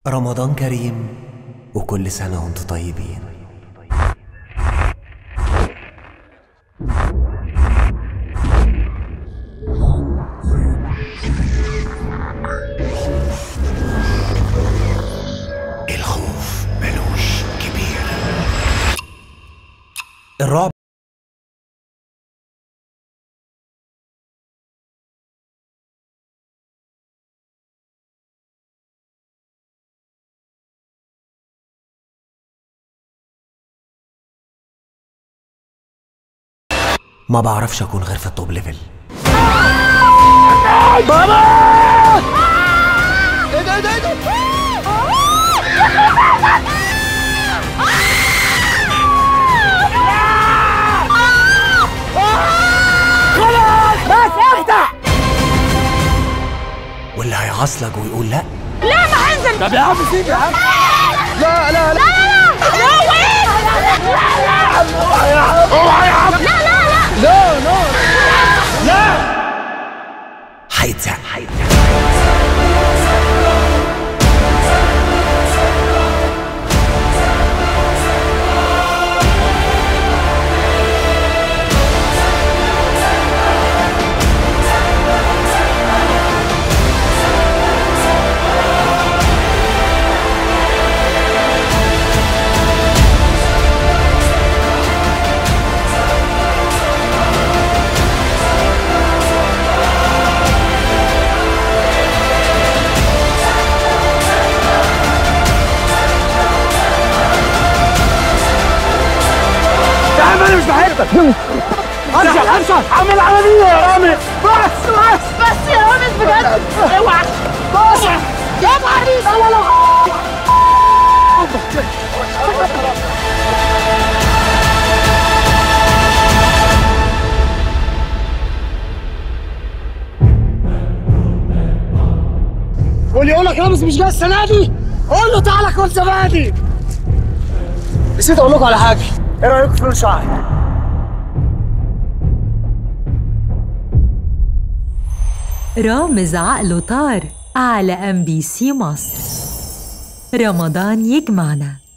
رمضان كريم وكل سنة وانتم طيبين الخوف ملوش كبير الرعب ما بعرفش اكون غير في التوب ليفل واللي هيعصلك ويقول لا لا ما هنزل طب يا عم سيب يا عم لا لا لا لا وين اوعى يا عم اوعى يا عم لا لا لا لا لا لا هيتزق يا عم انا مش بحبك ارجع ارجع عامل عمليه يا رامي بس بس بس يا رامز بجد اوعى بس يا معريس لا لا واللي يقول لك رامز مش جاي السنه دي قول له تعالى كل زبادي نسيت اقول لكم على حاجه ايه رايكم في لون شعري رامز عقله طار على ام بي سي مصر رمضان يجمعنا